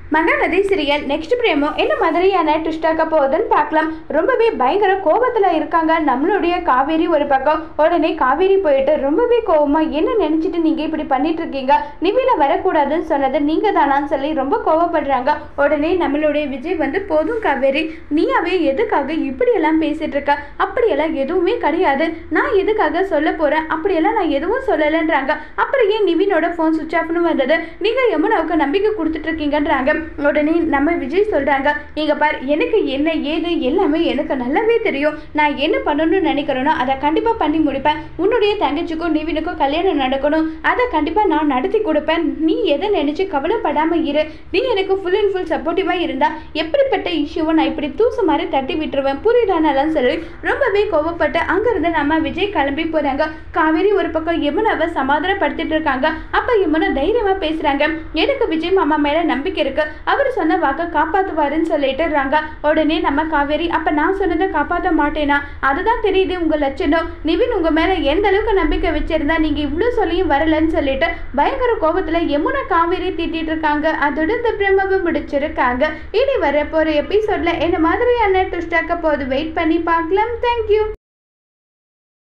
Mahanadi serial next பிரேமோ என்ன மாதிரியான ட்விஸ்டாக்க போகுதுன்னு பார்க்கலாம் ரொம்பவே பயங்கர கோபத்தில் இருக்காங்க நம்மளுடைய காவேரி ஒரு பக்கம் உடனே காவேரி போயிட்டு ரொம்பவே கோவமா என்ன நினச்சிட்டு நீங்கள் இப்படி பண்ணிட்டு இருக்கீங்க நிவில வரக்கூடாதுன்னு சொன்னது நீங்கள் தானான்னு சொல்லி ரொம்ப கோவப்படுறாங்க உடனே நம்மளுடைய விஜய் வந்து போதும் காவேரி நீயாவே எதுக்காக இப்படியெல்லாம் பேசிட்டு இருக்க அப்படியெல்லாம் எதுவுமே கிடையாது நான் எதுக்காக சொல்ல போகிறேன் அப்படியெல்லாம் நான் எதுவும் சொல்லலைன்றாங்க அப்புறம் ஏன் நிவினோட ஃபோன் சுவிச் ஆஃப்னு வந்தது நீங்கள் யமுனாவுக்கு நம்பிக்கை கொடுத்துட்டு இருக்கீங்கன்றாங்க உடனே நம்ம விஜய் சொல்கிறாங்க இங்கே பார் எனக்கு என்ன ஏது எல்லாமே எனக்கு நல்லாவே தெரியும் நான் என்ன பண்ணணும்னு நினைக்கிறேனோ அதை கண்டிப்பாக பண்ணி முடிப்பேன் உன்னுடைய தங்கச்சிக்கும் நிவினுக்கும் கல்யாணம் நடக்கணும் அதை கண்டிப்பாக நான் நடத்தி கொடுப்பேன் நீ எதை நினச்சி கவலைப்படாமல் இரு நீ எனக்கு ஃபுல் அண்ட் ஃபுல் சப்போர்ட்டிவாக இருந்தா எப்படிப்பட்ட இஷ்யூவை நான் இப்படி தூசு மாதிரி தட்டி விட்டுருவேன் புரியுதானலாம் சொல்லி ரொம்பவே கோவப்பட்டு அங்கேருந்து நம்ம விஜய் கிளம்பி போகிறாங்க காவேரி ஒரு பக்கம் யமுனாவை சமாதானப்படுத்திட்டு இருக்காங்க அப்போ யமுனா தைரியமாக பேசுகிறாங்க எனக்கு விஜய் மாமா மேலே நம்பிக்கை இருக்கு அவர் சொன்ன வாக்கை காப்பாற்றுவாருன்னு சொல்லிட்டுறாங்க உடனே நம்ம காவேரி அப்போ நான் சொன்னதை காப்பாற்ற மாட்டேனா அதுதான் தெரியுது உங்கள் லட்சணம் நிவின் உங்கள் மேலே எந்த அளவுக்கு நம்பிக்கை வச்சிருந்தா நீங்கள் இவ்வளோ சொல்லியும் வரலன்னு சொல்லிட்டு பயங்கர கோபத்தில் யமுனா காவேரி திட்டிட்டு இருக்காங்க அதோட இந்த பிரம்மவை முடிச்சிருக்காங்க இனி வர போகிற எபிசோடில் என்ன மாதிரியான ட்விஸ்டாக்க போது வெயிட் பண்ணி பார்க்கலாம் தேங்க்யூ